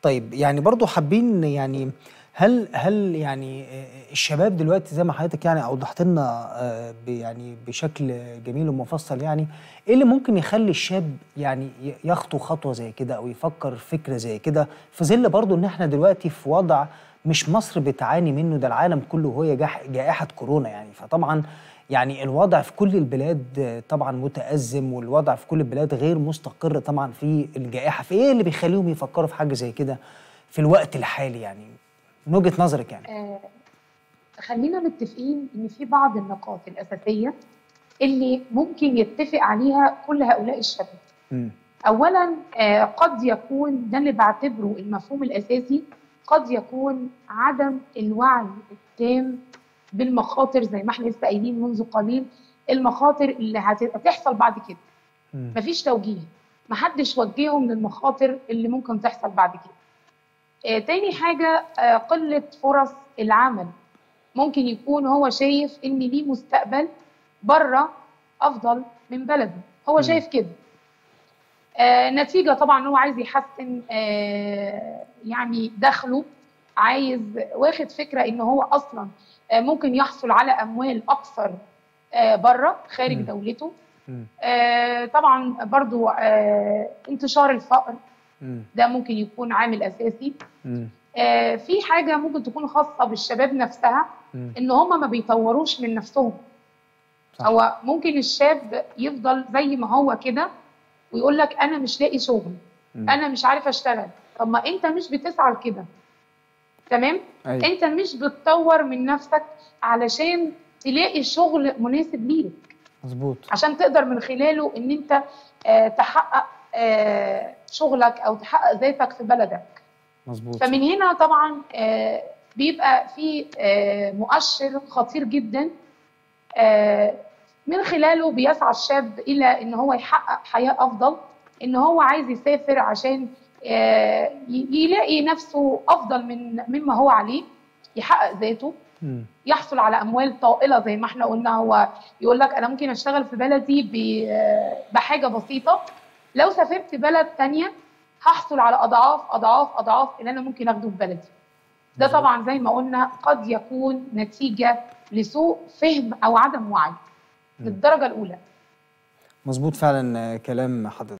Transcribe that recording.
طيب يعني برضو حابين يعني هل هل يعني الشباب دلوقتي زي ما حضرتك يعني اوضحت لنا آه، ب- يعني بشكل جميل ومفصل يعني ايه اللي ممكن يخلي الشاب يعني ي- يخطو خطوه زي كده او يفكر فكره زي كده في ظل برضو ان احنا دلوقتي في وضع مش مصر بتعاني منه ده العالم كله وهي جاح- جائحه كورونا يعني فطبعا يعني الوضع في كل البلاد آه، طبعا متأزم والوضع في كل البلاد غير مستقر طبعا في الجائحه فايه اللي بيخليهم يفكروا في حاجه زي كده في الوقت الحالي يعني من وجهه نظرك يعني آه، خلينا متفقين ان في بعض النقاط الاساسيه اللي ممكن يتفق عليها كل هؤلاء الشباب مم. اولا آه، قد يكون ده اللي بعتبره المفهوم الاساسي قد يكون عدم الوعي التام بالمخاطر زي ما احنا لسه قايلين منذ قليل المخاطر اللي هت- هتحصل بعد كده مم. مفيش توجيه محدش وجههم للمخاطر اللي ممكن تحصل بعد كده آه تاني حاجة آه قلة فرص العمل ممكن يكون هو شايف ان ليه مستقبل بره افضل من بلده هو مم. شايف كده آه نتيجة طبعا هو عايز يحسن آه يعني دخله عايز واخد فكرة ان هو اصلا آه ممكن يحصل على اموال اكثر آه بره خارج مم. دولته مم. آه طبعا برضو آه انتشار الفقر مم. ده ممكن يكون عامل اساسي مم. آه في حاجه ممكن تكون خاصه بالشباب نفسها مم. ان هم ما بيطوروش من نفسهم صح. هو ممكن الشاب يفضل زي ما هو كده ويقول لك انا مش لاقي شغل مم. انا مش عارف اشتغل طب ما انت مش بتسعى لكده تمام أيوة. انت مش بتطور من نفسك علشان تلاقي شغل مناسب ليك مظبوط عشان تقدر من خلاله ان انت آه، تحقق آه، شغلك او تحقق ذاتك في بلدك مظبوط فمن هنا طبعا آه، بيبقى في آه، مؤشر خطير جدا آه، من خلاله بيسعى الشاب الى ان هو يحقق حياه افضل ان هو عايز يسافر عشان آه، ي- يلاقي نفسه افضل من مما هو عليه يحقق ذاته مم. يحصل على اموال طائله زي ما احنا قلنا هو يقول لك انا ممكن اشتغل في بلدي ب- بحاجه بسيطه لو سافرت بلد تانية هحصل على اضعاف اضعاف اضعاف اللي انا ممكن اخده في بلدي ده مظبوط. طبعا زي ما قلنا قد يكون نتيجه لسوء فهم او عدم وعي مم. للدرجه الاولى مظبوط فعلا آه، كلام حضرتك